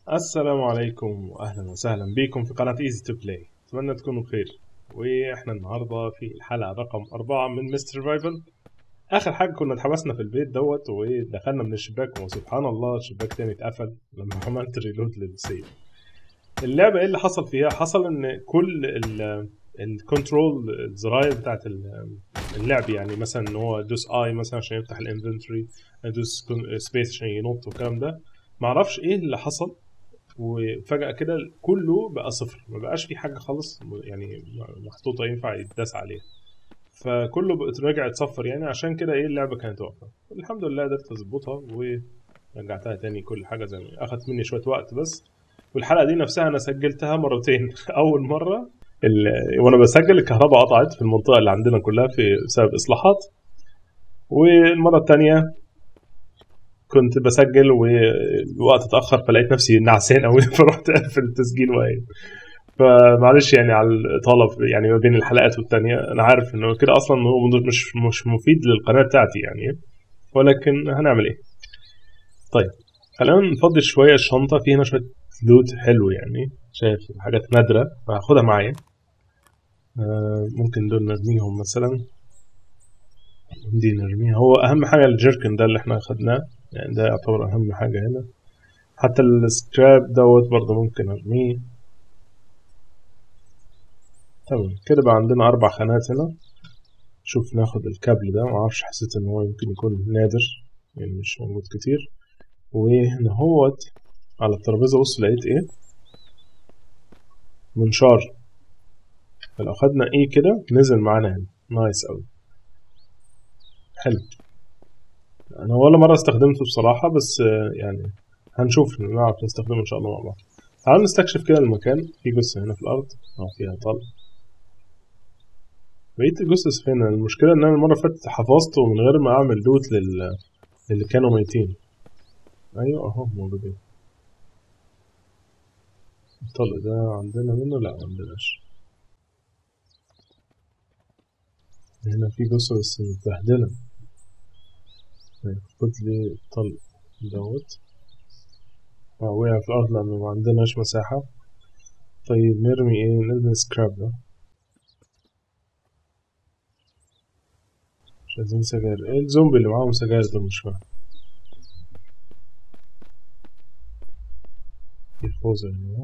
السلام عليكم واهلا وسهلا بكم في قناة ايزي تو بلاي اتمنى تكونوا بخير واحنا النهارده في الحلقة رقم أربعة من مستر رايفل اخر حاجة كنا اتحبسنا في البيت دوت ودخلنا من الشباك وسبحان الله الشباك تاني اتقفل لما عملت ريلود للسيف اللعبة ايه اللي حصل فيها حصل ان كل ال الكنترول الزراير بتاعت ال- اللعب يعني مثلا ان هو دوس اي مثلا عشان يفتح الانفنتوري دوس سبيس عشان ينط والكلام ده معرفش ايه اللي حصل وفجأة كده كله بقى صفر ما بقاش في حاجة خالص يعني محطوطة ينفع يتداس عليها فكله بقت راجع يتصفر يعني عشان كده ايه اللعبة كانت واقفة الحمد لله قدرت اظبطها ورجعتها تاني كل حاجة زي ما اخدت مني شوية وقت بس والحلقة دي نفسها انا سجلتها مرتين اول مرة ال- وانا بسجل الكهرباء قطعت في المنطقة اللي عندنا كلها في بسبب اصلاحات والمرة التانية كنت بسجل والوقت اتاخر فلقيت نفسي نعسان قوي فرحت قافل التسجيل وقايل فمعلش يعني على الاطاله في- يعني ما بين الحلقات والتانية انا عارف انه كده اصلا هو مش مش مفيد للقناه بتاعتي يعني ولكن هنعمل ايه طيب خلينا نفضي شويه الشنطه في هنا شويه لوت حلو يعني شايف حاجات نادره فهاخدها معايا آه، ممكن دول نرميهم مثلا دي نرميها هو اهم حاجه الجيركن ده اللي احنا اخدناه يعني ده يعتبر اهم حاجه هنا حتى السكراب دوت برضه ممكن ارميه تمام كده بقى عندنا اربع خانات هنا شوف ناخد الكابل ده معرفش حسيت ان هو يمكن يكون نادر يعني مش موجود كتير وهنا هوت على الترابيزه بص لقيت ايه منشار فلو خدنا ايه كده نزل معانا هنا نايس اوي حلو انا ولا مره استخدمته بصراحه بس آه، يعني هنشوف نعرف نستخدمه ان شاء الله مع بعض تعالوا نستكشف كده المكان في جثه هنا في الارض اه فيها طلق بقية الجثث فين المشكلة ان انا المرة اللي فاتت حفظته من غير ما اعمل لوت لل... للي كانوا ميتين ايوه اهو موجودين الطلق ده عندنا منه لا عندناش هنا في جثة بس متبهدلة طيب، خد لي الطلق دوت اه وقع في الارض لانه ما عندناش مساحة طيب نرمي ايه نرمي سكراب ده مش عايزين سجاير ايه الزومبي اللي معاهم سجاير دول مش فاهم في خوذة هنا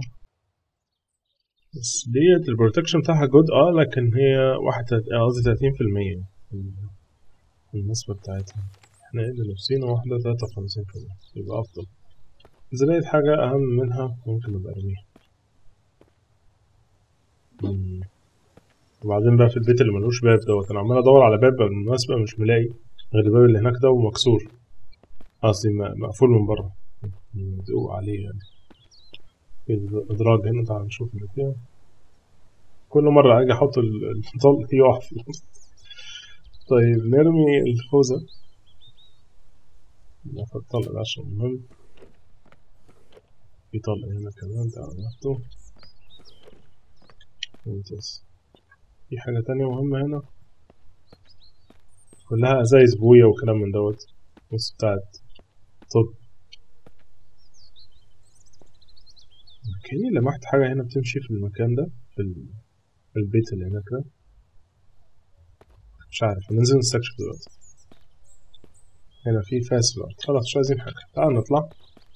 بس ديت البروتكشن بتاعها جود اه لكن هي واحد تلات- آه، قصدي تلاتين في المية النسبة بتاعتها احنا ايه اللي لابسينه واحدة تلاتة وخمسين في المية يبقى أفضل إذا لقيت حاجة أهم منها ممكن أبقى أرميها مم. وبعدين بقى في البيت اللي ملوش باب دوت أنا عمال أدور على باب بالمناسبة مش ملاقي غير الباب اللي هناك ده ومكسور قصدي م- مقفول من بره مدقوق عليه يعني في إدراج هنا تعال نشوف اللي فيها كل مرة أجي أحط ال- الطلق يقع في الأرض. طيب نرمي الخوذة ناخد الطلق ده عشان مهم في طلق هنا كمان تعال ناخده ممتاز في حاجة تانية مهمة هنا كلها أزايز بويا وكلام من دوت بص بتاعت طب كأني لمحت حاجة هنا بتمشي في المكان ده في, ال... في البيت اللي هناك ده مش عارف ننزل نستكشف دلوقتي هنا في فاس في الأرض خلاص مش عايزين حاجة تعال نطلع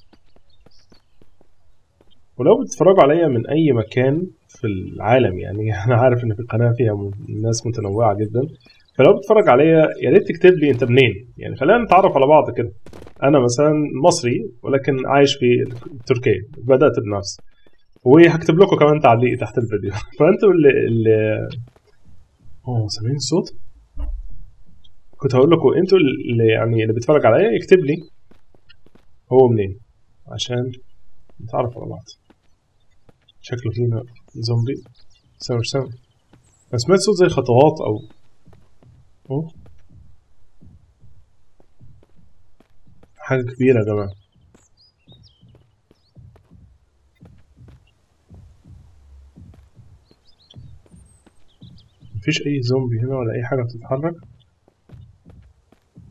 ولو بتتفرجوا عليا من أي مكان في العالم يعني أنا عارف إن في القناة فيها م- ناس متنوعة جدا فلو بتتفرج عليا يا ريت تكتب لي أنت منين يعني خلينا نتعرف على بعض كده أنا مثلا مصري ولكن عايش في تركيا بدأت بنفسي وهكتب لكم كمان تعليق تحت الفيديو فانتوا اللي اللي اوه سامعين الصوت كنت هقول لكم انتوا اللي يعني اللي بيتفرج عليا يكتب لي هو منين عشان نتعرف على بعض شكله فينا زومبي بس أنا مش سامع انا سمعت صوت زي خطوات او اوه حاجة كبيرة يا جماعة مفيش أي زومبي هنا ولا أي حاجة بتتحرك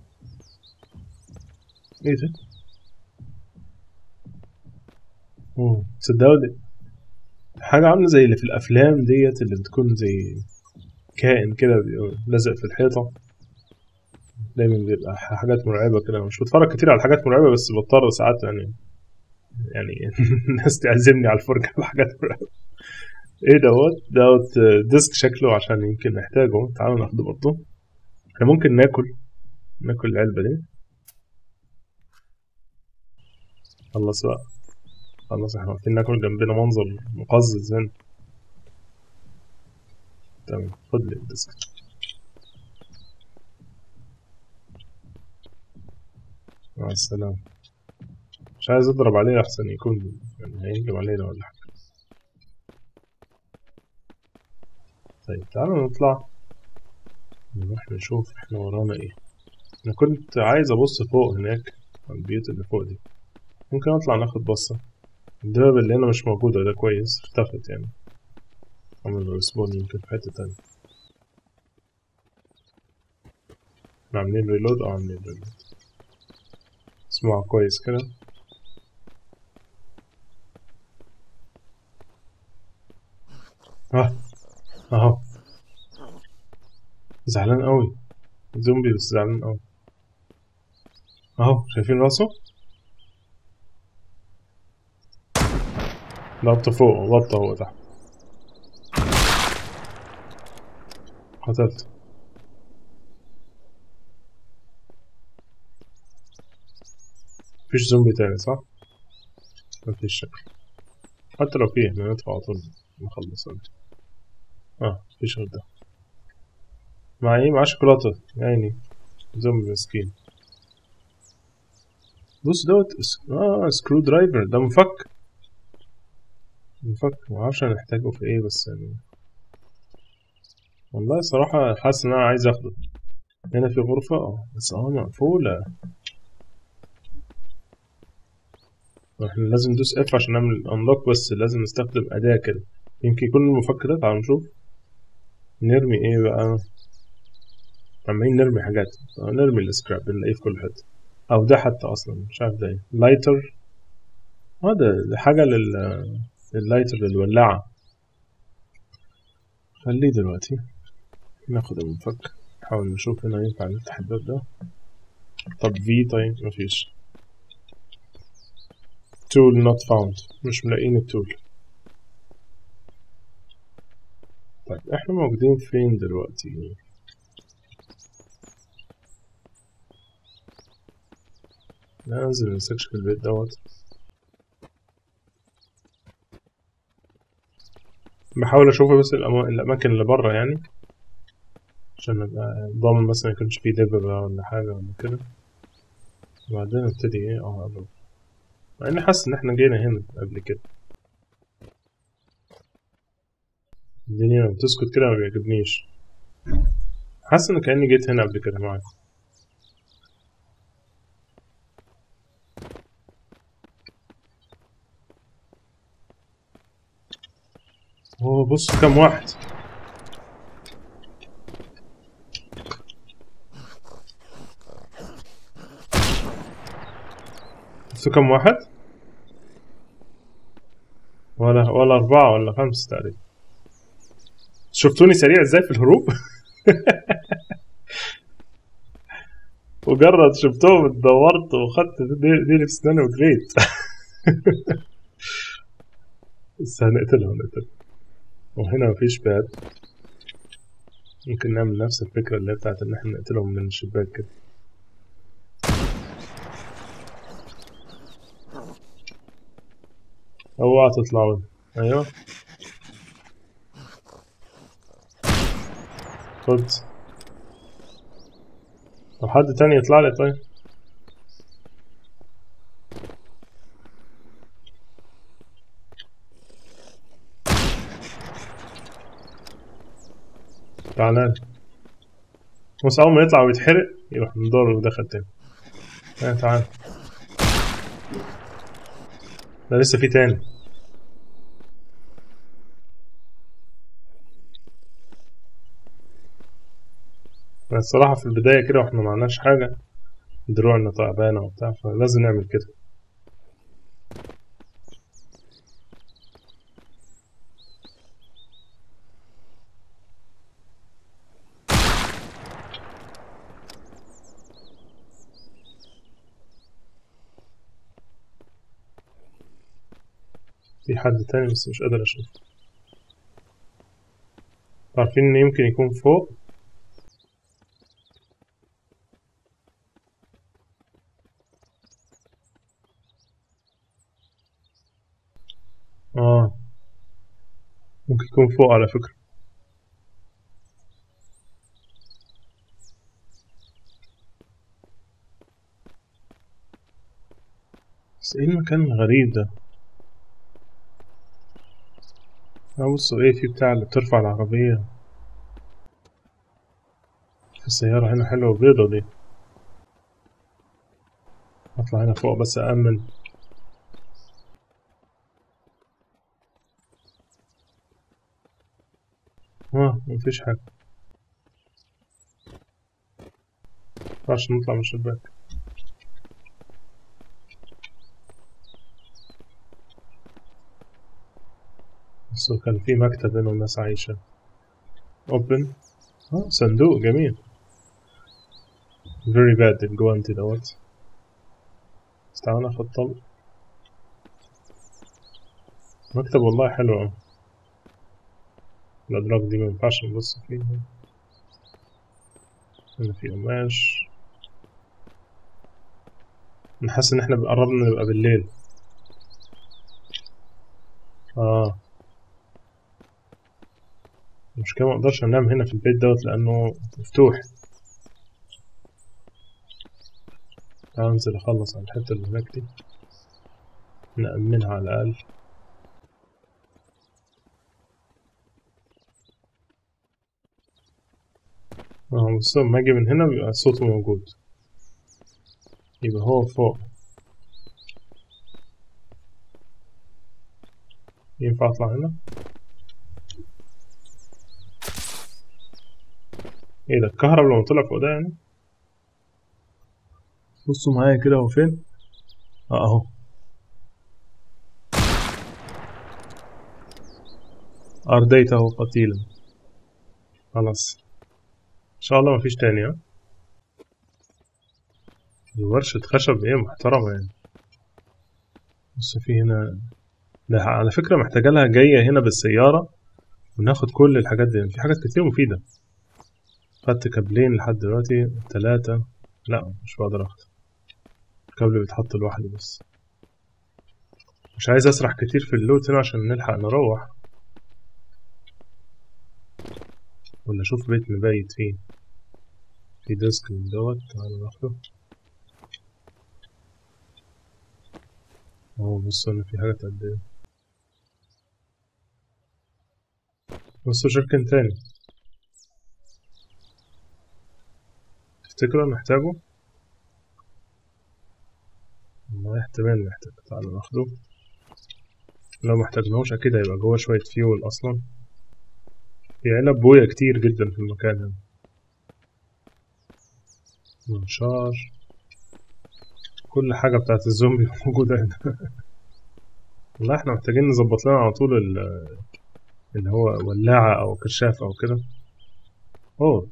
ايه ده؟ اوه تصدقوا دي حاجة عاملة زي اللي في الأفلام ديت اللي بتكون زي كائن كده بيبقى لازق في الحيطة دايما بيبقى ح- حاجات مرعبة كده مش بتفرج كتير على حاجات مرعبة بس بضطر ساعات يعني يعني الناس تعزمني على الفرجة على حاجات مرعبة ايه دوت دوت ديسك شكله عشان يمكن نحتاجه تعالوا ناخده برضه احنا ممكن ناكل ناكل العلبة دي خلص بقى خلاص احنا واقفين ناكل جنبنا منظر مقزز هنا تمام خد لي الديسك مع السلامة مش عايز اضرب عليه احسن يكون يعني هيهجم علينا ولا حاجة طيب تعالوا نطلع نروح نشوف احنا ورانا ايه انا كنت عايز ابص فوق هناك على البيوت اللي فوق دي ممكن اطلع ناخد بصة الدبابة اللي هنا مش موجودة ده كويس اختفت يعني عملوا ريسبون يمكن في حتة تانية احنا عاملين ريلود اه عاملين ريلود اسمعوا كويس كده اه اهو زعلان قوي زومبي بس زعلان قوي اهو شايفين راسه ضغط فوق وضغط هو تحت قتلت مفيش زومبي تاني صح؟ مفيش شكل حتى لو فيه احنا ندفع على طول نخلص أنا. اه مفيش غير ده مع ايه مع شوكولاتة يعني زومبي مسكين بص دوت اس- اه سكرو درايفر ده مفك مفك معرفش هنحتاجه في ايه بس يعني والله صراحة حاسس ان انا عايز اخده هنا في غرفة اه بس اه مقفولة احنا لازم ندوس اف عشان نعمل انلوك بس لازم نستخدم اداة كده يمكن يكون المفك ده تعالوا نشوف نرمي ايه بقى عمالين نرمي حاجات آه، نرمي السكراب بنلاقيه في كل حتة او ده حتى اصلا مش عارف ده ايه لايتر اه ده ده حاجة لل اللايتر للولاعة خليه دلوقتي ناخد المفك نحاول نشوف هنا ينفع نفتح الباب ده طب في طيب مفيش tool not found مش ملاقيين التول طيب احنا موجودين فين دلوقتي ننزل نستكشف البيت دوت بحاول اشوف بس الأما- الاماكن اللي بره يعني عشان ابقى ضامن مثلا يكونش فيه دببة ولا حاجة ولا كده وبعدين ابتدي ايه اه أقرب. مع اني حاسس ان احنا جينا هنا قبل كده الدنيا لما بتسكت كده ما بيعجبنيش حاسس ان كأني جيت هنا قبل كده معاك هو بص كام واحد بص كام واحد ولا ولا أربعة ولا خمسة تقريبا شفتوني سريع ازاي في الهروب مجرد شفتهم اتدورت وخدت دي دي في سناني وجريت بس هنقتلهم نقتلهم وهنا مفيش باب ممكن نعمل نفس الفكرة اللي هي بتاعت إن احنا نقتلهم من الشباك كده اوعى تطلعوا ايوه خد طب حد تاني يطلع لي طيب تعالى لي. بس اول ما يطلع ويتحرق يروح من دوره ودخل تاني اه تعال ده لسه في تاني بس الصراحة في البداية كده واحنا معناش حاجة دروعنا تعبانة وبتاع فلازم نعمل كده في حد تاني بس مش قادر اشوف عارفين ان يمكن يكون فوق اه ممكن يكون فوق على فكرة بس ايه المكان الغريب ده اه بصوا ايه في بتاع اللي بترفع العربية في السيارة هنا حلوة بيضة دي اطلع هنا فوق بس أأمن اه مفيش حاجة مينفعش نطلع من الشباك بس كان في مكتب هنا والناس عايشة open اه صندوق جميل very bad الجوانتي دوت بس تعالى ناخد طلق مكتب والله حلو اه الأدراج دي مينفعش نبص فيها هنا في قماش أنا حاسس إن إحنا قربنا نبقى بالليل آه المشكلة مقدرش أنام هنا في البيت دوت لأنه مفتوح تعال أنزل أخلص على الحتة اللي هناك دي نأمنها على الأقل اه بس لما اجي من هنا بيبقى صوته موجود يبقى هو فوق ينفع اطلع هنا ايه ده الكهرب لما طلع فوق ده يعني بصوا معايا كده هو فين اه اهو أرديته قتيلا خلاص إن شاء الله مفيش تاني ها ورشة خشب ايه محترمة يعني بص في هنا ده على فكرة محتاجة لها جاية هنا بالسيارة وناخد كل الحاجات دي في حاجات كتير مفيدة خدت كابلين لحد دلوقتي تلاتة لا مش بقدر اخد الكابل بيتحط لوحده بس مش عايز اسرح كتير في اللوت هنا عشان نلحق نروح ولا اشوف بيت نبيت فيه في ديسك من دوت تعالوا ناخده اهو بص انا في حاجات قد ايه بصوا شركن تاني تفتكروا نحتاجه والله احتمال نحتاج تعالوا ناخده لو محتاجناهوش اكيد هيبقى جوه شوية فيول اصلا في علب بويا كتير جدا في المكان هنا منشار كل حاجة بتاعت الزومبي موجودة هنا والله احنا محتاجين نظبط لنا على طول اللي هو ولاعة أو كشاف أو كده أوه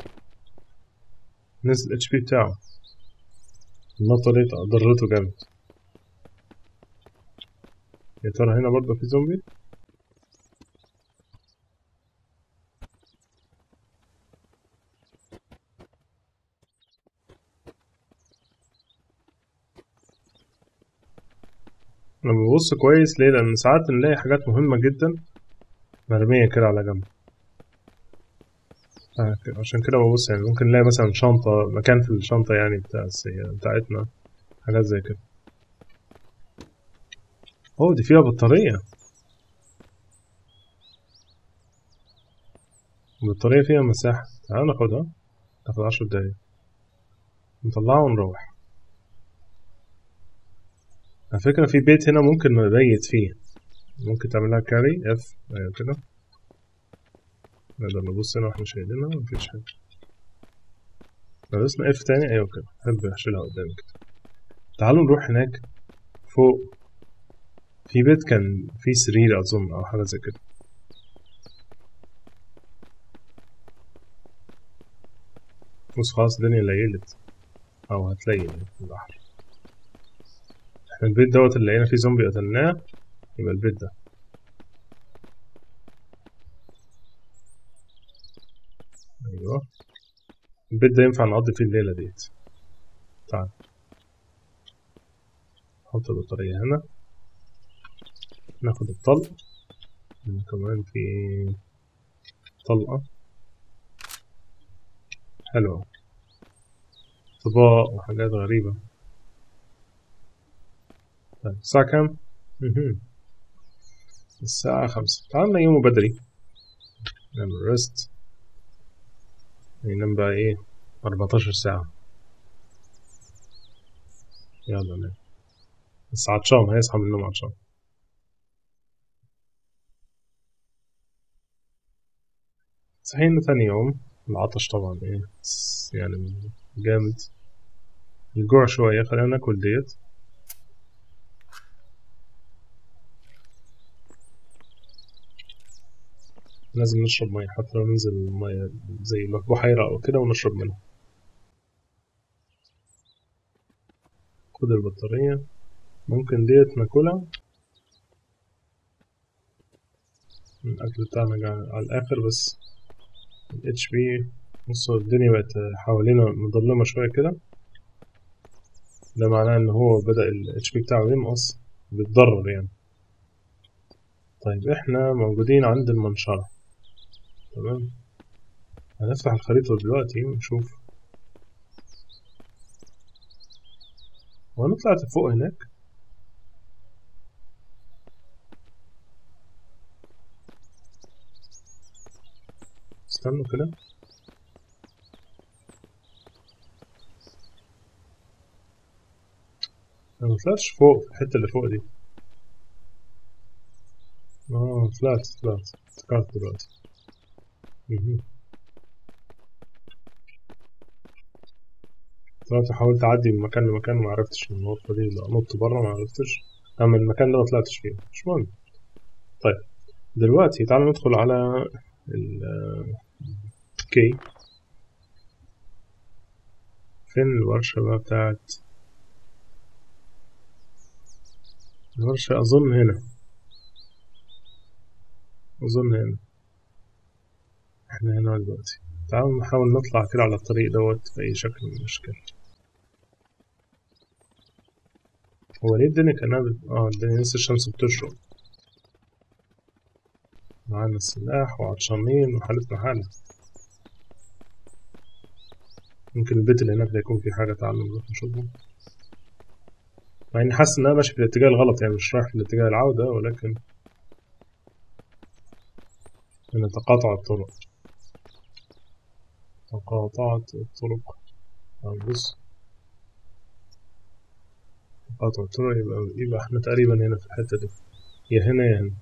نزل اتش بي بتاعه النقطة دي ضرته جامد يا ترى هنا برضه في زومبي لما ببص كويس ليه لأن ساعات نلاقي حاجات مهمة جدا مرمية كده على جنب عشان كده ببص يعني ممكن نلاقي مثلا شنطة مكان في الشنطة يعني بتاع السيارة بتاعتنا حاجات زي كده اوه دي فيها بطارية البطارية فيها مساحة تعالوا ناخدها ناخد عشر دقايق نطلعها ونروح على فكرة في بيت هنا ممكن نبيت فيه ممكن تعملها كاري اف ايوه كده نقدر نبص هنا واحنا شايلينها مفيش حاجة لو دوسنا اف تاني ايوه كده احب اشيلها قدامي كده تعالوا نروح هناك فوق في بيت كان فيه سرير اظن او حاجة زي كده بص خلاص الدنيا ليلت او هتليل في البحر احنا البيت دوت اللي لقينا فيه زومبي قتلناه يبقى البيت ده ايوه البيت ده ينفع نقضي فيه الليلة ديت تعال نحط البطارية هنا ناخد الطلق هنا كمان في طلقة حلوة طباق وحاجات غريبة طيب الساعة كام؟ مهم. الساعة خمسة تعال نيومه بدري نعمل ريست ينام بقى ايه أربعتاشر ساعة يلا نام بس عطشان هيصحى من النوم عطشان صحينا تاني يوم العطش طبعا ايه بس يعني جامد الجوع شوية خلينا ناكل ديت لازم نشرب مية حتى لو ننزل مية زي بحيرة أو كده ونشرب منها خد البطارية ممكن ديت ناكلها الأكل بتاعنا جا- على الآخر بس ال HP بصوا الدنيا بقت حوالينا مظلمة شوية كده ده معناه إن هو بدأ ال HP بتاعه ينقص بيتضرر يعني طيب احنا موجودين عند المنشرة تمام هنفتح الخريطة دلوقتي ونشوف وأنا طلعت فوق هناك استنوا كده أنا مطلعتش فوق في الحتة اللي فوق دي اه طلعت طلعت افتكرت دلوقتي مهم. طلعت حاولت أعدي من مكان لمكان ومعرفتش من النقطة دي لا نط برا معرفتش أما المكان ده مطلعتش فيه مش مهم طيب دلوقتي تعالوا ندخل على ال كي فين الورشة بقى بتاعت الورشة أظن هنا أظن هنا احنا هنا دلوقتي تعالوا نحاول نطلع كده على الطريق دوت بأي شكل من الأشكال هو ليه الدنيا كأنها بت... اه الدنيا لسه الشمس بتشرق معانا السلاح وعطشانين وحالتنا حالة ممكن البيت اللي هناك ده يكون فيه حاجة تعالوا نروح نشوفه مع إني حاسس إن أنا ماشي في الاتجاه الغلط يعني مش رايح في الاتجاه العودة ولكن هنا تقاطع الطرق تقاطعت الطرق طب بص تقاطع الطرق يبقى يبقى احنا تقريبا هنا في الحتة دي يا هنا يا هنا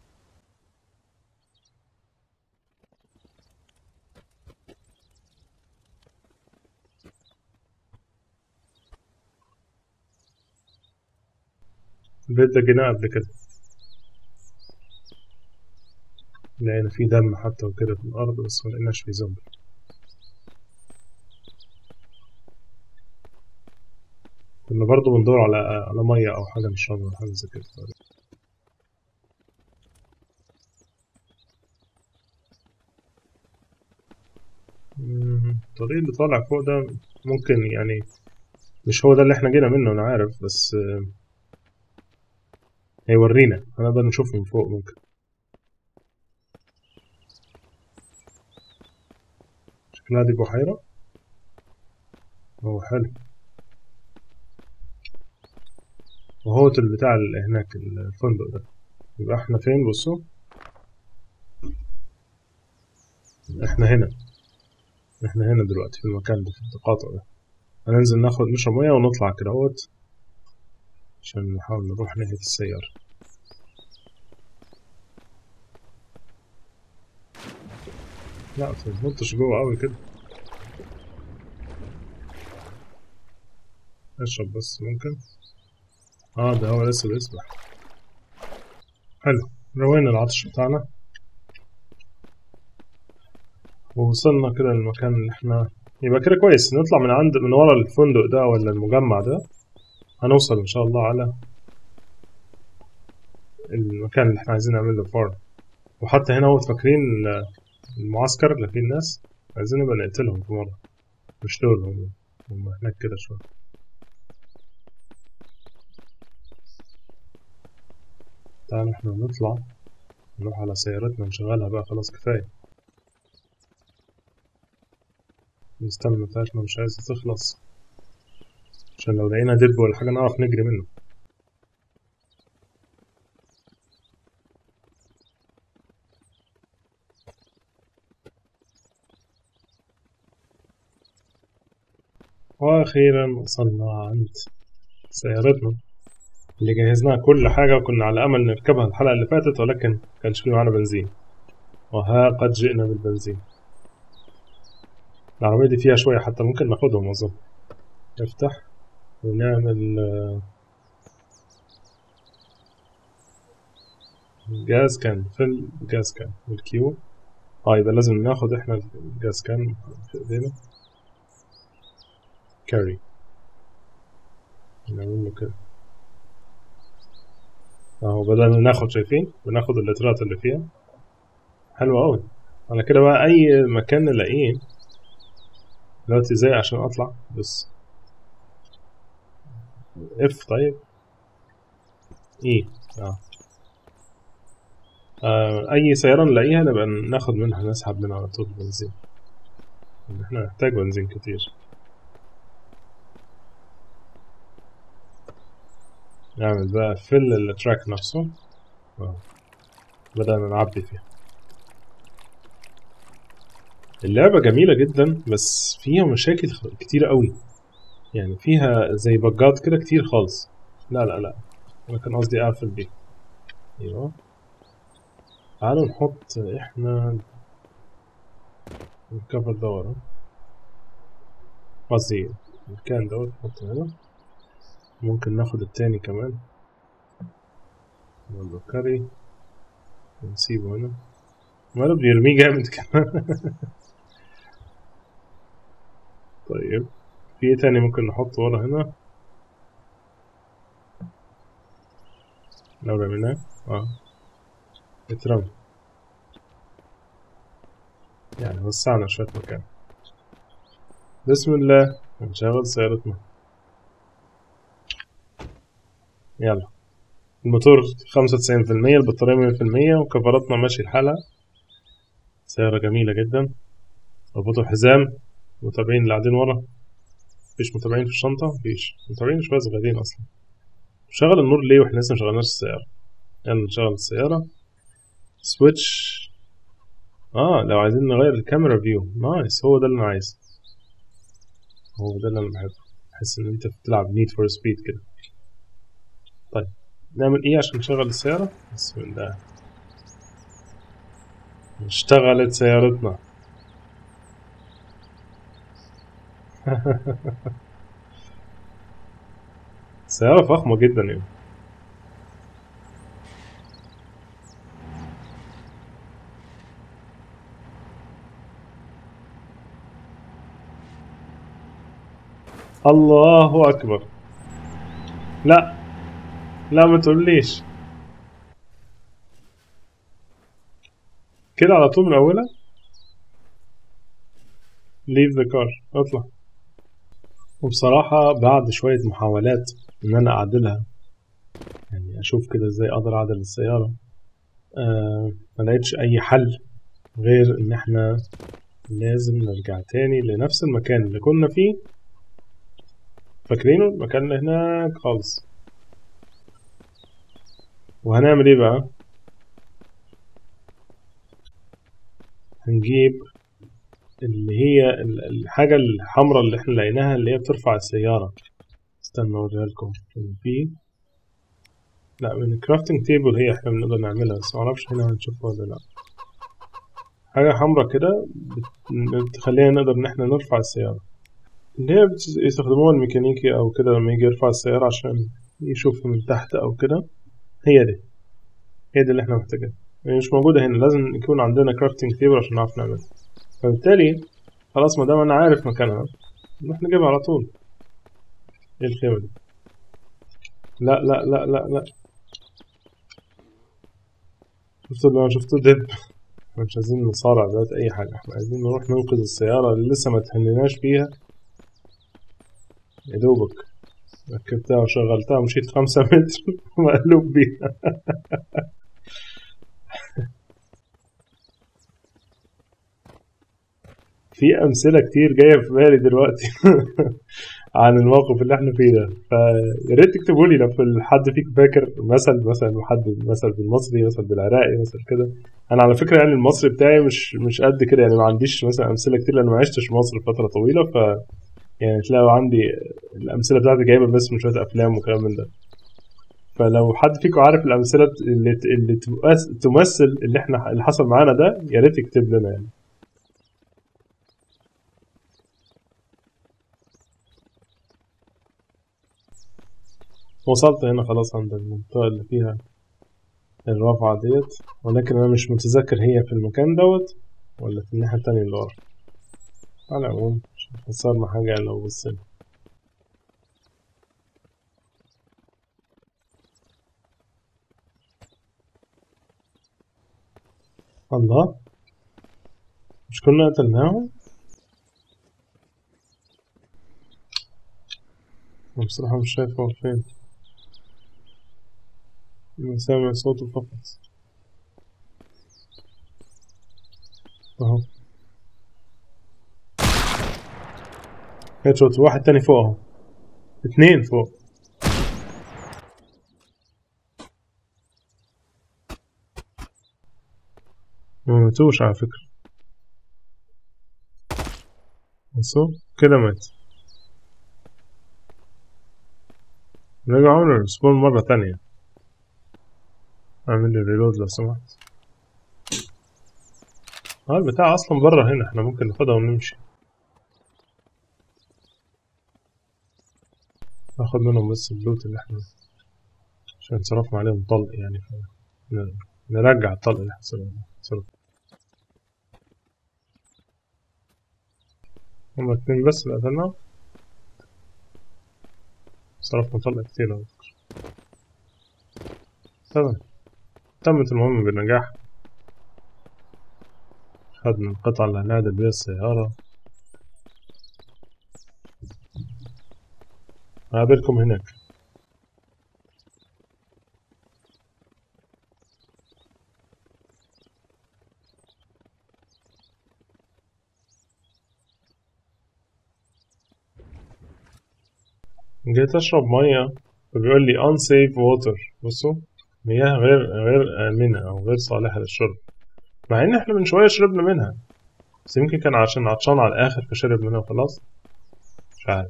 البيت ده جيناه قبل كده لقينا فيه دم حتى وكده في الأرض بس ملقناش فيه زومبي كنا برضو بندور على على مية أو حاجة نشربها أو حاجة زي كده مم، الطريق اللي طالع فوق ده ممكن يعني مش هو ده اللي احنا جينا منه أنا عارف بس آه، هيورينا هنقدر نشوف من فوق ممكن شكلها دي بحيرة هو حلو وهو البتاع اللي هناك الفندق ده يبقى احنا فين بصوا احنا هنا احنا هنا دلوقتي في المكان ده في التقاطع ده هننزل ناخد نشرب مية ونطلع كده اهوت عشان نحاول نروح ناحية السيارة لا متنطش جوه أوي كده اشرب بس ممكن اه ده هو لسه بيسبح حلو روينا العطش بتاعنا ووصلنا كده للمكان اللي احنا يبقى كده كويس نطلع من عند من ورا الفندق ده ولا المجمع ده هنوصل ان شاء الله على ال المكان اللي احنا عايزين نعمل له فارم وحتى هنا هو فاكرين ال- المعسكر اللي فيه الناس عايزين نبقى نقتلهم في مرة مش دول هم هم هناك كده شوية تعال احنا نطلع نروح على سيارتنا نشغلها بقى خلاص كفاية الستامنا بتاعتنا مش عايزة تخلص عشان لو لقينا دب ولا حاجة نعرف نجري منه وأخيرا وصلنا عند سيارتنا اللي جهزناها كل حاجة وكنا على أمل نركبها الحلقة اللي فاتت ولكن كانش في معانا بنزين وها قد جئنا بالبنزين العربية دي فيها شوية حتى ممكن ناخدهم أظن نفتح ونعمل آه، جاز كان في الجاز كان والكيو اه يبقى لازم ناخد احنا الجاز كان في ايدينا كاري نعمل له كده اهو بدأنا ناخد شايفين بناخد اللترات اللي فيها حلو أوي على كده بقى أي مكان نلاقيه دلوقتي ازاي عشان أطلع بس اف طيب ايه اه آه، أي سيارة نلاقيها نبقى ناخد منها نسحب منها على طول بنزين لأن احنا نحتاج بنزين كتير نعمل بقى فل التراك نفسه آه. بدأنا نعبي فيها اللعبة جميلة جدا بس فيها مشاكل خ- كتير قوي يعني فيها زي بجات كده كتير خالص لا لا لا أنا كان قصدي أقفل دي أيوه تعالوا نحط إحنا الكفر دورة قصدي المكان دوت نحطه هنا ممكن ناخد التاني كمان نقول له كاري ونسيبه هنا ماله بيرميه جامد كمان طيب في ايه تاني ممكن نحطه ورا هنا لو رميناه اه اترمى يعني وسعنا شوية مكان بسم الله نشغل سيارتنا يلا الموتور خمسة وتسعين في المية البطارية مية في المية وكفراتنا ماشي الحالة سيارة جميلة جدا ربطوا حزام متابعين اللي قاعدين ورا مفيش متابعين في الشنطة مفيش متابعين شوية صغيرين أصلا شغل النور ليه واحنا لسه مشغلناش السيارة يلا نشغل السيارة سويتش اه لو عايزين نغير الكاميرا فيو نايس هو ده اللي انا عايزه هو ده اللي انا بحبه تحس ان انت بتلعب نيد فور سبيد كده طيب نعمل ايه عشان نشغل السيارة بسم الله اشتغلت سيارتنا سيارة فخمة جدا يعني الله أكبر لا لا ما تقوليش كده على طول من أولها leave the car اطلع وبصراحة بعد شوية محاولات إن أنا أعدلها يعني أشوف كده إزاي أقدر أعدل السيارة آه ما لقيتش أي حل غير إن إحنا لازم نرجع تاني لنفس المكان اللي كنا فيه فاكرينه المكان اللي هناك خالص وهنعمل ايه بقى هنجيب اللي هي ال- الحاجة الحمراء اللي احنا لقيناها اللي هي بترفع السيارة استنى اوريها لكم كان في لا من الكرافتنج تيبل هي احنا بنقدر نعملها بس معرفش هنا هنشوفها ولا لا حاجة حمراء كده بت- بتخلينا نقدر ان احنا نرفع السيارة اللي هي بت- يستخدموها الميكانيكي او كده لما يجي يرفع السيارة عشان يشوف من تحت او كده هي دي هي دي اللي احنا محتاجينها هي مش موجودة هنا لازم يكون عندنا كرافتنج تيبل عشان نعرف نعملها فبالتالي خلاص ما دام انا عارف مكانها نروح نجيبها على طول ايه الخيمة دي لا لا لا لا لا شفتوا اللي انا شفته دب احنا مش عايزين نصارع دلوقتي اي حاجة احنا عايزين نروح ننقذ السيارة اللي لسه ما تهنيناش فيها يا دوبك ركبتها وشغلتها ومشيت خمسة متر مقلوب بيها في أمثلة كتير جاية في بالي دلوقتي عن الموقف اللي احنا فيه ده فيا ريت تكتبوا لي لو في حد فيك فاكر مثل مثلا حد مثل بالمصري مثل بالعراقي مثل كده انا على فكره يعني المصري بتاعي مش مش قد كده يعني ما عنديش مثلا امثله كتير لان ما عشتش في مصر فتره طويله ف يعني تلاقوا عندي الامثله بتاعتي جايبه بس من شويه افلام وكلام من ده فلو حد فيكم عارف الامثله اللي اللي تمثل اللي احنا اللي حصل معانا ده يا ريت يكتب لنا يعني وصلت هنا خلاص عند المنطقة اللي فيها الرافعة ديت ولكن أنا مش متذكر هي في المكان دوت ولا في الناحية التانية اللي ورا على العموم مش هتخسرنا حاجة لو بصينا الله مش كنا قتلناهم بصراحة مش شايف هو فين أنا سامع صوته فقط اهو هيد شوت واحد تاني فوق اهو اتنين فوق ما ماتوش على فكرة بصوا كده مات رجعوا له السبون مرة تانية اعمل لي ريلود لو سمحت اه البتاع اصلا برا هنا احنا ممكن ناخدها ونمشي ناخد منهم بس اللوت اللي احنا عشان صرفنا عليهم طلق يعني ف... نرجع الطلق اللي احنا صرفنا هما اتنين بس اللي قتلناهم صرفنا طلق كتير على فكرة تمام تمت المهمة بنجاح خدنا القطعة اللي هنعدل بيها السيارة هقابلكم هناك جيت اشرب ميه فبيقول لي unsafe water بصوا مياه غير غير آمنة أو غير صالحة للشرب مع إن إحنا من شوية شربنا منها بس يمكن كان عشان عطشان على الآخر فشرب منها وخلاص مش عارف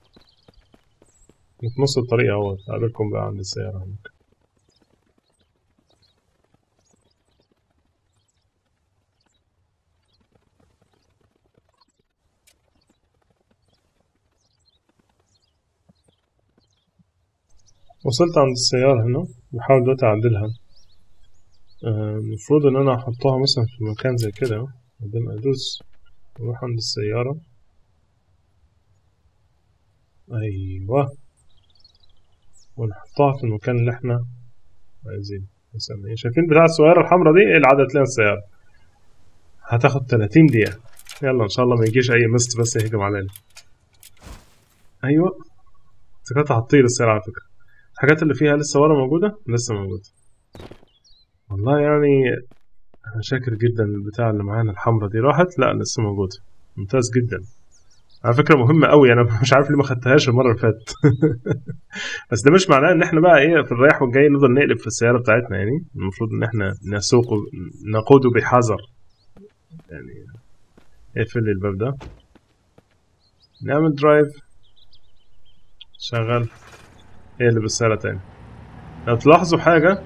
في نص الطريق اهوت أقابلكم بقى عند السيارة هناك وصلت عند السيارة هنا بحاول دلوقتي أعدلها المفروض إن أنا أحطها مثلا في مكان زي كده بعدين أدوس أروح عند السيارة أيوه ونحطها في المكان اللي احنا عايزينه مثلا ايه شايفين بتاع الصغيرة الحمرا دي ايه العدد لنا السيارة هتاخد 30 دقيقة يلا ان شاء الله ما يجيش اي مست بس يهجم علينا ايوه كانت هتطير السيارة على فكرة الحاجات اللي فيها لسه ورا موجودة لسه موجودة والله يعني انا شاكر جدا البتاع اللي معانا الحمرا دي راحت لا لسه موجودة ممتاز جدا على فكرة مهمة قوي أنا مش عارف ليه ما خدتهاش المرة اللي فاتت بس ده مش معناه إن إحنا بقى إيه في الرايح والجاي نفضل نقلب في السيارة بتاعتنا يعني المفروض إن إحنا نسوق نقود بحذر يعني اقفل لي الباب ده نعمل درايف شغل اقلب السيارة تاني لو تلاحظوا حاجة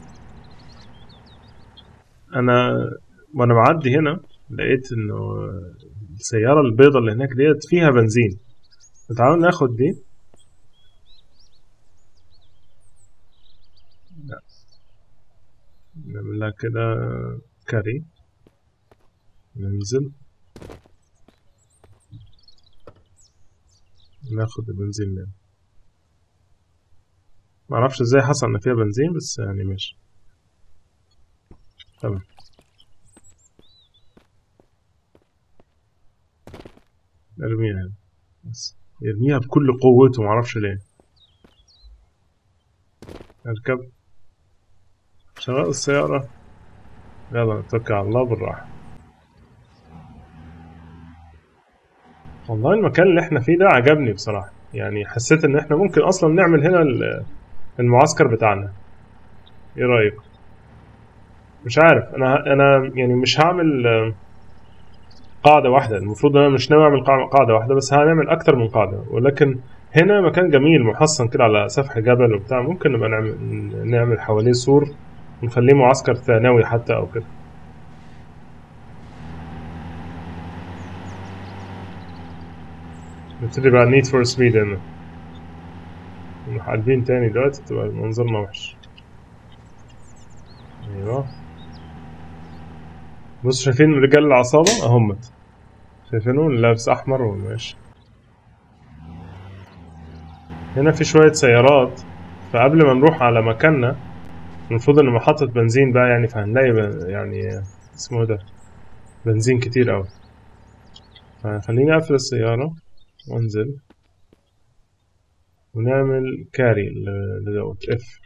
أنا وأنا معدي هنا لقيت إنه السيارة البيضة اللي هناك ديت فيها بنزين تعالوا ناخد دي لا نعمل لها كده كاري ننزل ناخد البنزين ده معرفش ازاي حصل ان فيها بنزين بس يعني ماشي تمام ارميها هنا بس يرميها بكل قوته معرفش ليه اركب شغل السيارة يلا نتوكل على الله بالراحة والله المكان اللي احنا فيه ده عجبني بصراحة يعني حسيت ان احنا ممكن اصلا نعمل هنا ال- المعسكر بتاعنا ايه رأيك مش عارف انا انا يعني مش هعمل آه، قاعدة واحدة المفروض انا مش ناوي اعمل قاع- قاعدة واحدة بس هنعمل اكتر من قاعدة ولكن هنا مكان جميل محصن كده على سفح جبل وبتاع ممكن نبقى نعمل نعمل حواليه سور ونخليه معسكر ثانوي حتى او كده نبتدي بقى نيد فور سبيد هنا نروح قلبين تاني دلوقتي تبقى منظرنا وحش ايوه بص شايفين رجال العصابة اهمت شايفينهم اللي لابس احمر وماشي هنا في شوية سيارات فقبل ما نروح على مكاننا المفروض ان محطة بنزين بقى يعني فهنلاقي ب- يعني اسمه إيه ده بنزين كتير اوي فخليني اقفل السيارة وانزل ونعمل كاري ل- لدوت اف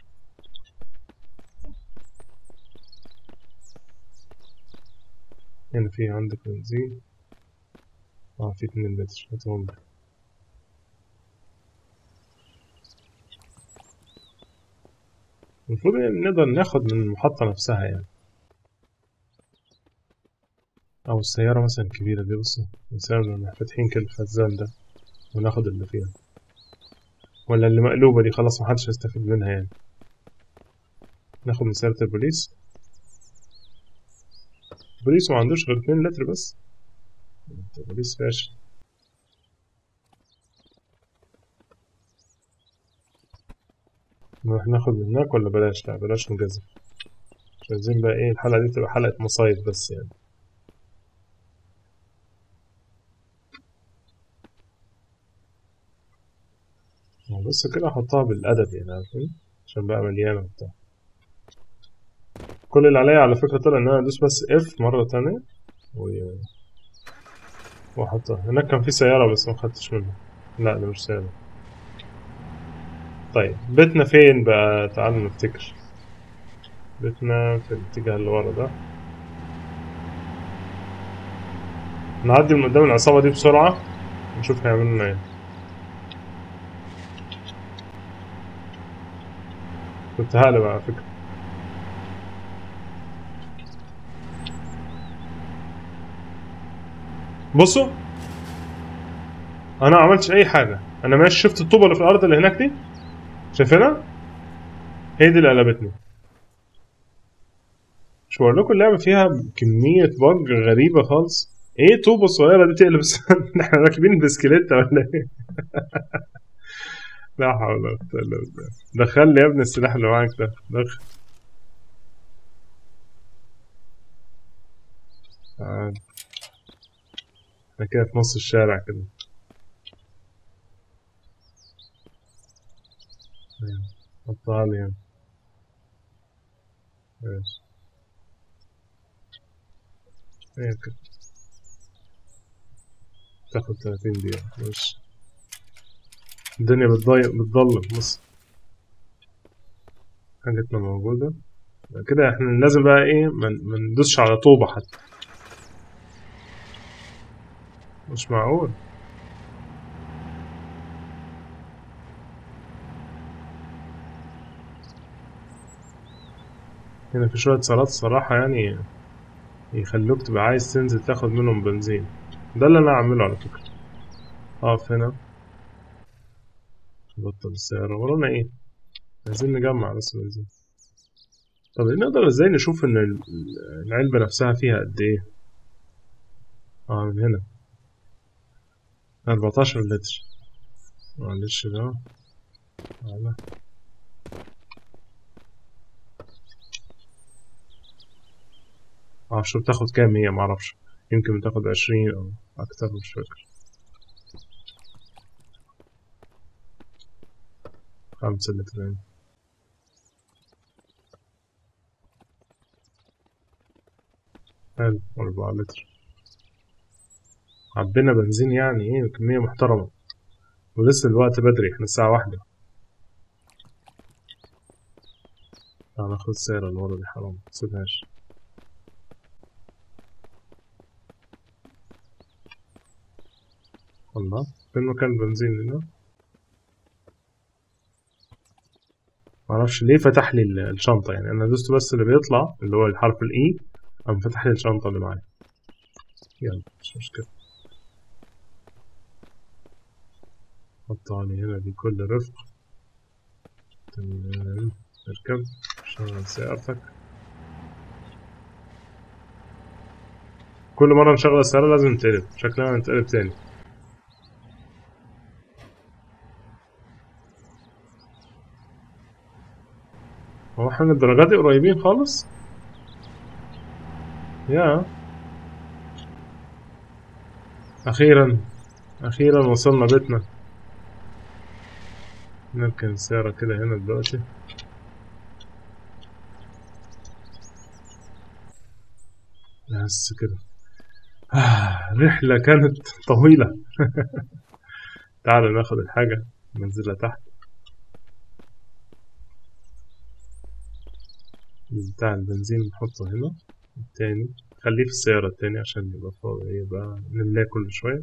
هنا في عندك بنزين اه في اتنين لتر هاتهم لي. المفروض يعني نقدر ناخد من المحطة نفسها يعني أو السيارة مثلا الكبيرة دي بصوا السيارة اللي فاتحين كده الخزان ده وناخد اللي فيها ولا اللي مقلوبة دي خلاص محدش هيستفيد منها يعني ناخد من سيارة البوليس البوليس ما عندوش غير اتنين لتر بس البوليس فاشل نروح ناخد من هناك ولا بلاش لا بلاش نجازف مش عايزين بقى ايه الحلقة دي تبقى حلقة مصايب بس يعني بص كده احطها بالادب يعني عارفين عشان بقى مليانة وبتاع كل اللي عليا على فكرة طلع ان انا ادوس بس اف مرة تانية و... واحطها هناك كان في سيارة بس ما خدتش منها لا ده مش سيارة طيب بيتنا فين بقى تعالوا نفتكر بيتنا في الاتجاه اللي ورا ده نعدي من قدام العصابة دي بسرعة نشوف هيعملوا لنا ايه كنت هقلب على فكرة بصوا انا ما عملتش اي حاجة انا ماشي شفت الطوبة اللي في الارض اللي هناك دي شايفينها هي دي اللي قلبتني مش بقول لكم اللعبة فيها كمية بج غريبة خالص ايه طوبة صغيرة دي تقلب احنا راكبين بسكليتة ولا ايه لا حول ولا قوة الا بالله دخل لي يا ابني السلاح اللي معاك ده دخل تعال احنا كده في نص الشارع كده أيوة. حطها لي هنا ماشي هي كده تاخد 30 دقيقة ماشي الدنيا بتضيق بتضلم بص حاجتنا موجودة كده احنا لازم بقى ايه من- ما ندوسش على طوبة حتى مش معقول هنا في شوية صالات الصراحة يعني يخلوك تبقى عايز تنزل تاخد منهم بنزين ده اللي انا هعمله على فكرة اقف هنا نبطل السيارة ورانا ايه عايزين نجمع بس بنزين طب نقدر ازاي نشوف ان ال- العلبة نفسها فيها قد ايه اه من هنا 14 لتر معلش ده تعالى معرفش بتاخد كام هي معرفش يمكن بتاخد عشرين أو أكتر مش فاكر خمسة لترين حلو أربعة لتر عبينا بنزين يعني ايه كمية محترمة ولسه الوقت بدري احنا الساعة واحدة تعال ناخد السيارة اللي ورا دي حرام متسيبهاش الله فين مكان البنزين هنا معرفش ليه فتح لي ال- الشنطة يعني أنا دوست بس اللي بيطلع اللي هو الحرف الإي قام فتح لي الشنطة اللي معايا يلا مش مشكلة حطها لي هنا بكل رفق تمام اركب شغل سيارتك كل مرة نشغل السيارة لازم نتقلب شكلنا نتقلب تاني هو احنا الدرجات دي قريبين خالص يا أخيرا أخيرا وصلنا بيتنا نركن السيارة كده هنا دلوقتي بس كده آه، رحلة كانت طويلة تعالوا ناخد الحاجة ننزلها تحت بتاع البنزين نحطه هنا التاني خليه في السيارة التاني عشان يبقى فاضي يبقى نملاه كل شوية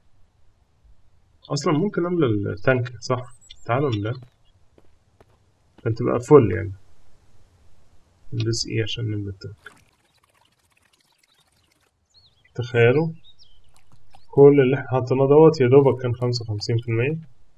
أصلا ممكن أملى التانك صح تعالوا نملاه عشان تبقى فل يعني ندوس إيه عشان نملى التانك تخيلوا كل اللي احنا حطيناه دوت يا دوبك كان خمسة وخمسين في المية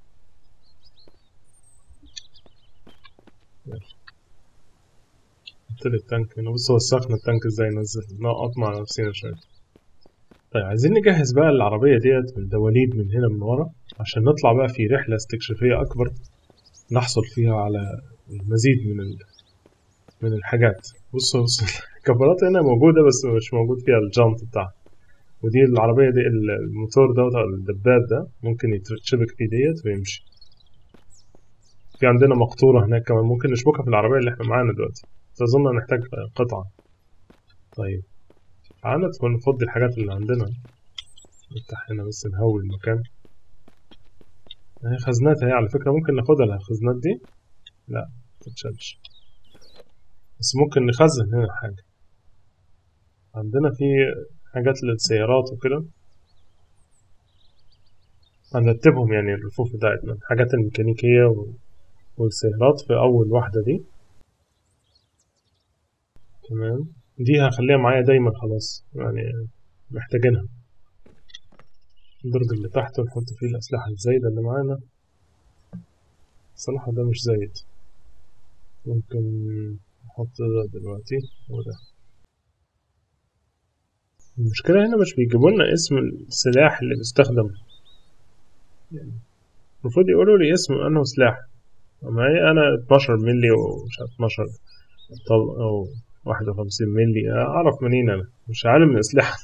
حط لي التانك هنا بص وسخنا التانك ازاي نزل نقط مع نفسنا شوية طيب عايزين نجهز بقى العربية ديت بالدواليب من هنا من ورا عشان نطلع بقى في رحلة استكشافية أكبر نحصل فيها على المزيد من ال... من الحاجات بص بص الكفرات هنا موجودة بس مش موجود فيها الجامب بتاعها ودي العربية دي الموتور دوت أو الدباب ده ممكن يتشبك فيه ديت ويمشي في عندنا مقطورة هناك كمان ممكن نشبكها في العربية اللي احنا معانا دلوقتي بس أظن نحتاج قطعة طيب تعالى ندخل نفضي الحاجات اللي عندنا نفتح هنا بس نهوي المكان هي خزنات هي على فكرة ممكن ناخدها الخزنات دي لا متتشالش بس ممكن نخزن هنا حاجة عندنا في حاجات للسيارات وكده هنرتبهم يعني الرفوف بتاعتنا الحاجات الميكانيكية و- والسيارات في أول واحدة دي تمام دي هخليها معايا دايما خلاص يعني محتاجينها الدرج اللي تحت نحط فيه الأسلحة الزايدة اللي معانا الصراحة ده مش زايد ممكن نحط ده دلوقتي وده المشكلة هنا مش بيجيبوا لنا اسم السلاح اللي بيستخدم يعني المفروض يقولوا لي اسم انه سلاح اما هي انا 12 ملي ومش عارف 12 طلق او 51 ملي اعرف منين انا مش عالم من الاسلحة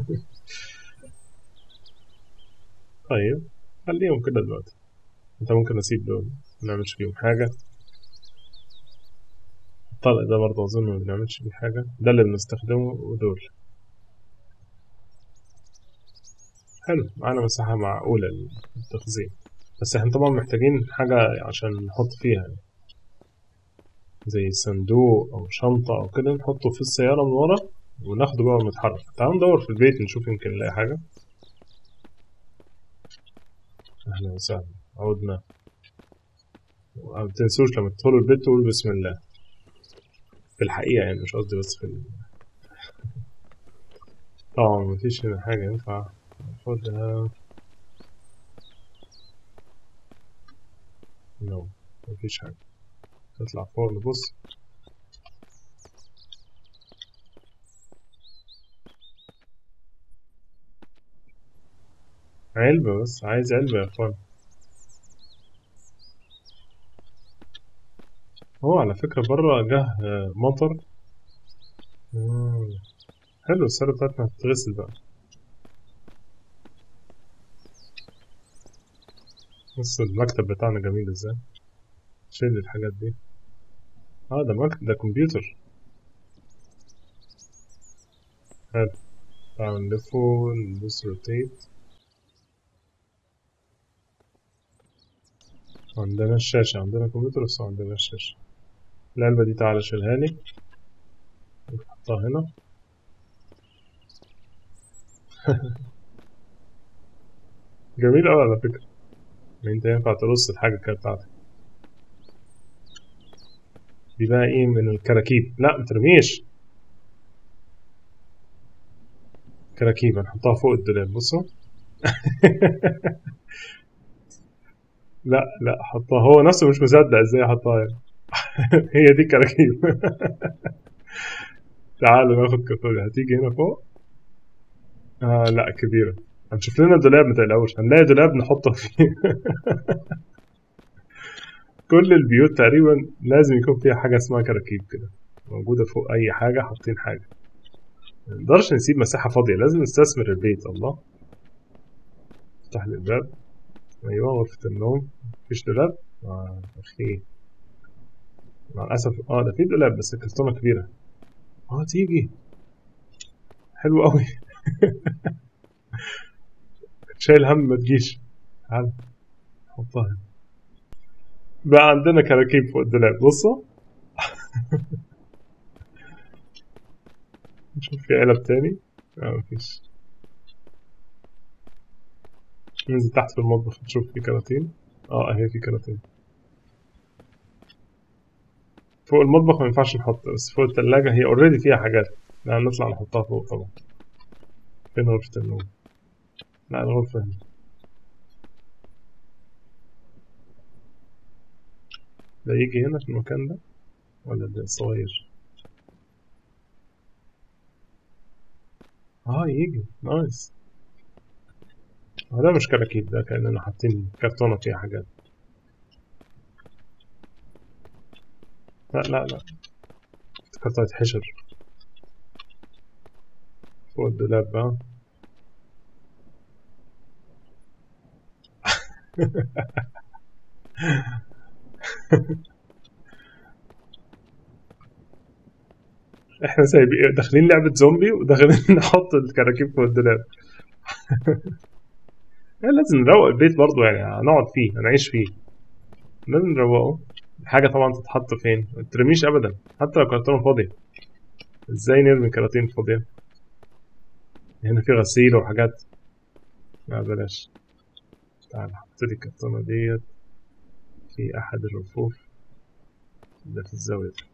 طيب خليهم كده دلوقتي انت ممكن اسيب دول منعملش فيهم حاجة الطلق ده برضه اظن ما بنعملش فيه حاجة ده اللي بنستخدمه ودول حلو معانا مساحة معقولة للتخزين بس احنا طبعا محتاجين حاجة عشان نحط فيها يعني. زي صندوق أو شنطة أو كده نحطه في السيارة من ورا وناخده بقى ونتحرك تعالوا ندور في البيت نشوف يمكن نلاقي حاجة أهلا وسهلا عودنا ما تنسوش لما تدخلوا البيت تقولوا بسم الله في الحقيقة يعني مش قصدي بس في ال... طبعا مفيش هنا حاجة ينفع ناخدها نو مفيش حاجة نطلع فوق نبص علبة بس عايز علبة يا اخوان هو على فكرة برا جه آه، مطر مم. حلو السيارة بتاعتنا هتتغسل بقى بص المكتب بتاعنا جميل ازاي شيل الحاجات دي اه ده مكتب ده كمبيوتر حلو تعال نلفه ندوس روتيت عندنا الشاشة عندنا كمبيوتر بس عندنا الشاشة العلبة دي تعالى شيلها لي نحطها هنا جميل أوي على فكرة إن أنت ينفع ترص الحاجة كده بتاعتك دي بقى إيه من الكراكيب لا مترميش كراكيب هنحطها فوق الدولاب بصوا لا لا حطها هو نفسه مش مصدق ازاي حطها يعني. هي دي كراكيب تعالوا ناخد كرتون هتيجي هنا فوق آه لا كبيرة هنشوف لنا دولاب ما تقلقوش هنلاقي دولاب نحطه فيه كل البيوت تقريبا لازم يكون فيها حاجة اسمها كراكيب كده موجودة فوق أي حاجة حاطين حاجة ما نقدرش نسيب مساحة فاضية لازم نستثمر البيت الله افتح لي الباب أيوة غرفة النوم مفيش دولاب آه أخي مع الأسف اه ده في دولاب بس الكرتونة كبيرة اه تيجي حلو قوي شايل هم ما تجيش تعال حطها هنا بقى عندنا كراكيب فوق الدولاب بصوا نشوف في علب تاني اه مفيش ننزل تحت في المطبخ نشوف في كراتين اه اهي في كراتين فوق المطبخ ما ينفعش نحط بس فوق التلاجة هي اوريدي فيها حاجات لا نطلع نحطها فوق طبعا فين غرفة النوم لا الغرفة هنا ده يجي هنا في المكان ده ولا ده صغير اه يجي نايس آه ده مش كراكيب ده كأننا حاطين كرتونة فيها حاجات لا لا لا افتكرت هيتحشر فوق الدولاب بقى احنا سايبين داخلين لعبة زومبي وداخلين نحط الكراكيب فوق الدولاب يعني لازم نروق البيت برضو يعني هنقعد فيه هنعيش فيه لازم نروقه حاجة طبعا تتحط فين ما ترميش ابدا حتى لو كرتونة فاضية ازاي نرمي كراتين فاضية هنا في غسيل وحاجات لا بلاش تعال حط لي الكرتونة ديت في أحد الرفوف ده في الزاوية دي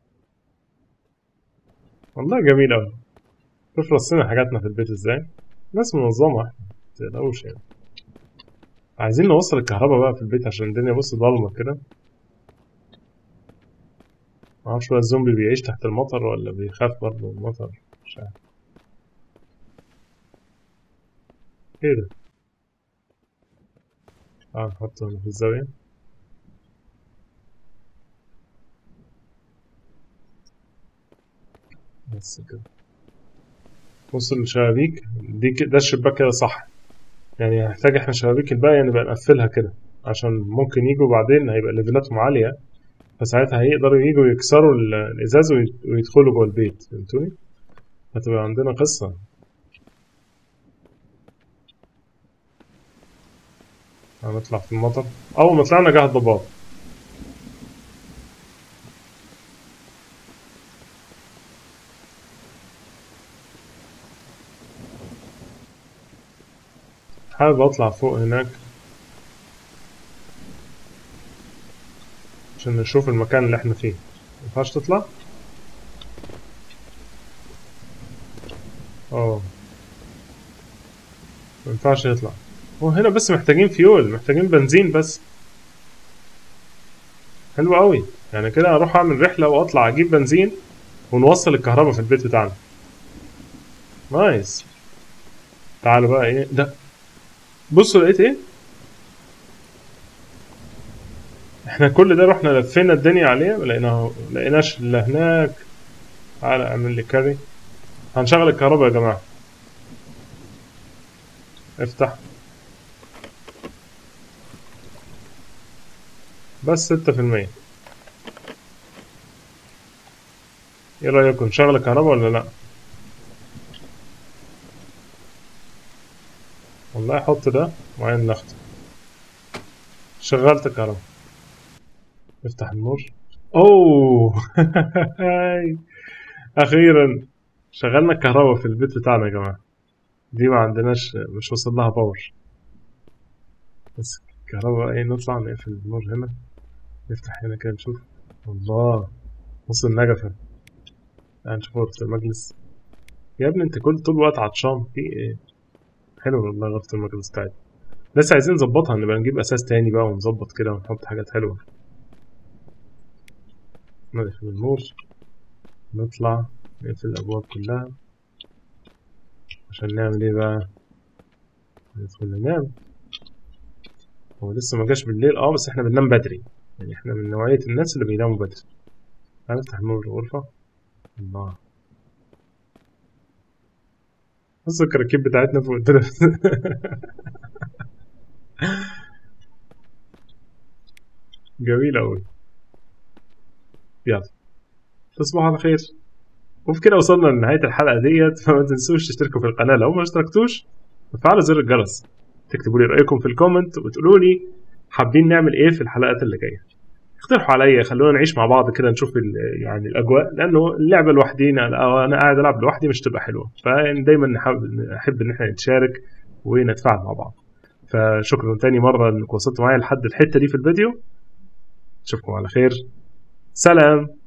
والله جميل أوي شوف رصينا حاجاتنا في البيت ازاي ناس منظمة احنا متقلقوش يعني عايزين نوصل الكهرباء بقى في البيت عشان الدنيا بص ضلمة كده معرفش بقى الزومبي بيعيش تحت المطر ولا بيخاف برضه من المطر مش عارف ايه ده تعال نحطه هنا في الزاوية بس كده بص الشبابيك دي كده ده الشباك كده صح يعني هنحتاج احنا شبابيك الباقية نبقى نقفلها كده عشان ممكن يجوا بعدين هيبقى ليفلاتهم عالية فساعتها هيقدروا يجوا يكسروا ال- الإزاز ويت- ويدخلوا جوه البيت فهمتوني؟ هتبقى عندنا قصة هنطلع في المطر أول ما طلعنا جه الضباب حابب أطلع فوق هناك عشان نشوف المكان اللي احنا فيه مينفعش تطلع؟ اه مينفعش يطلع هو هنا بس محتاجين فيول محتاجين بنزين بس حلو قوي يعني كده اروح اعمل رحلة واطلع اجيب بنزين ونوصل الكهرباء في البيت بتاعنا نايس تعالوا بقى ايه ده بصوا لقيت ايه احنا كل ده رحنا لفينا الدنيا عليه ما لقيناه لقيناش الا هناك تعالى اعمل لي كاري هنشغل الكهرباء يا جماعة افتح بس ستة في المية ايه رأيكم نشغل الكهرباء ولا لا والله حط ده وعين ناخده شغلت الكهرباء افتح النور اوه اخيرا شغلنا الكهرباء في البيت بتاعنا يا جماعه دي ما عندناش مش وصل لها باور بس الكهرباء ايه نطلع نقفل النور هنا نفتح هنا كده نشوف الله نص النجفة تعال نشوف غرفة المجلس يا ابني انت كل طول الوقت عطشان في ايه حلو والله غرفة المجلس بتاعتي لسه عايزين نظبطها نبقى نجيب اساس تاني بقى ونظبط كده ونحط حاجات حلوة نقفل النور نطلع نقفل الابواب كلها عشان نعمل ايه بقى ندخل ننام هو لسه ما جاش بالليل اه بس احنا بننام بدري يعني احنا من نوعية الناس اللي بيناموا بدري هنفتح نور الغرفة الله بص الكراكيب بتاعتنا فوق التلفزيون جميل أوي يلا تصبحوا على خير وفي كده وصلنا لنهاية الحلقة ديت فما تنسوش تشتركوا في القناة لو ما اشتركتوش وفعلوا زر الجرس تكتبوا لي رأيكم في الكومنت وتقولوا لي حابين نعمل ايه في الحلقات اللي جايه اقترحوا عليا خلونا نعيش مع بعض كده نشوف يعني الاجواء لانه اللعبه لوحدينا او انا قاعد العب لوحدي مش تبقى حلوه فدايما نحب ان احنا نتشارك ونتفاعل مع بعض فشكرا تاني مره انك وصلتوا معايا لحد الحته دي في الفيديو اشوفكم على خير سلام